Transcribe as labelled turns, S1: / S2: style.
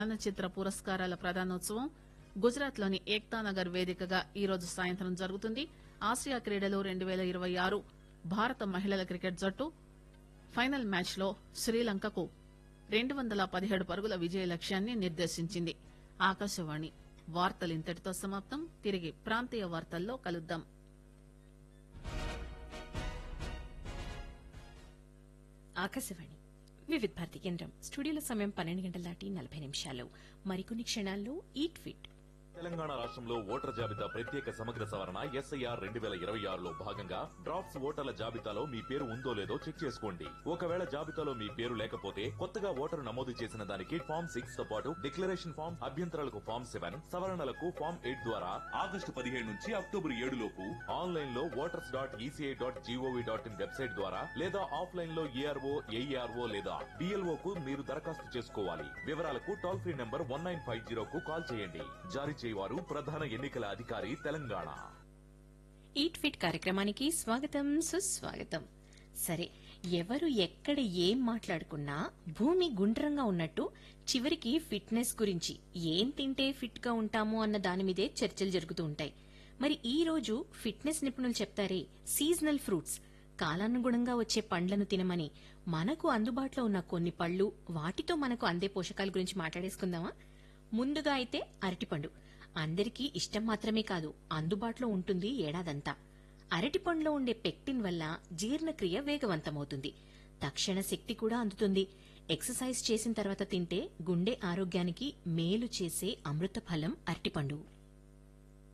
S1: చలనచిత్ర పురస్కారాల ప్రదానోత్సవం గుజరాత్ లోని ఏక్తా నగర్ వేదికగా ఈరోజు సాయంత్రం జరుగుతుంది ఆసియా క్రీడలు రెండు పేల ఇరవై ఆరు భారత మహిళల క్రికెట్ జట్టు ఫైనల్ మ్యాచ్ లో శ్రీలంకకు రెండు వందల పదిహేడు పరుగుల విజయ లక్ష్యాన్ని నిర్దేశించింది ఆకాశవాణి వార్తలు ఇంతటితో సమాప్తం తిరిగి ప్రాంతీయ వార్తల్లో కలుద్దాం
S2: ఆకాశవాణి వివిధ భారతి కేంద్రం స్టూడియోలో సమయం పన్నెండు గంటల దాటి నలభై నిమిషాలు మరికొన్ని క్షణాల్లో ఈట్ ఫిట్
S3: తెలంగాణ రాష్ట్రంలో ఓటర్ జాబితా ప్రత్యేక సమగ్ర సవరణ ఎస్ఐఆర్ రెండు వేల ఇరవై ఆరులో భాగంగా డ్రాఫ్ట్స్ ఓటర్ల జాబితాలో మీ పేరు ఉందో లేదో చెక్ చేసుకోండి ఒకవేళ జాబితాలో మీ పేరు లేకపోతే కొత్తగా ఓటరు నమోదు చేసిన దానికి ఫామ్ సిక్స్ తో పాటు డిక్లరేషన్ ఫామ్ అభ్యంతరాలకు ఫామ్ సెవెన్ సవరణలకు ఫామ్ ఎయిట్ ద్వారా ఆగస్టు పదిహేడు నుంచి అక్టోబర్ ఏడు లోపు ఆన్లైన్ లో voters dot ECI dot G O V dot in website ద్వారా లేదా ఆఫ్లైన్ లో ఏఆర్ఓ ఏఈఆర్ఓ లేదా డిఎల్ఓ కు మీరు దరఖాస్తు చేసుకోవాలి వివరాలకు toll free number one nine five zero కు కాల్ చేయండి జారీ చేయవారు ప్రధాన ఎన్నికల అధికారి తెలంగాణ
S2: ఈట్ ఫిట్ కార్యక్రమానికి స్వాగతం సుస్వాగతం సరే ఎవరు ఎక్కడ ఏం మాట్లాడుకున్నా భూమి గుండ్రంగా ఉన్నట్టు చివరికి ఫిట్నెస్ గురించి ఏం తింటే ఫిట్ గా ఉంటాము అన్న దాని మీదే చర్చలు జరుగుతూ ఉంటాయి మరి ఈ రోజు ఫిట్నెస్ నిపుణులు చెప్తారే సీజనల్ ఫ్రూట్స్ కాలానుగుణంగా వచ్చే పండ్లను తినమని మనకు అందుబాటులో ఉన్న కొన్ని పళ్ళు వాటితో మనకు అందే పోషకాల గురించి మాట్లాడేసుకుందామా ముందుగా అయితే అరటిపండు అందరికీ ఇష్టం మాత్రమే కాదు అందుబాటులో ఉంటుంది ఏడాదంతా అరటిపండులో ఉండే పెక్టిన్ వల్ల జీర్ణక్రియ వేగవంతమవుతుంది తక్షణ శక్తి కూడా అందుతుంది ఎక్సర్సైజ్ చేసిన తర్వాత తింటే గుండె ఆరోగ్యానికి మేలు చేసే అమృత ఫలం అరటిపండు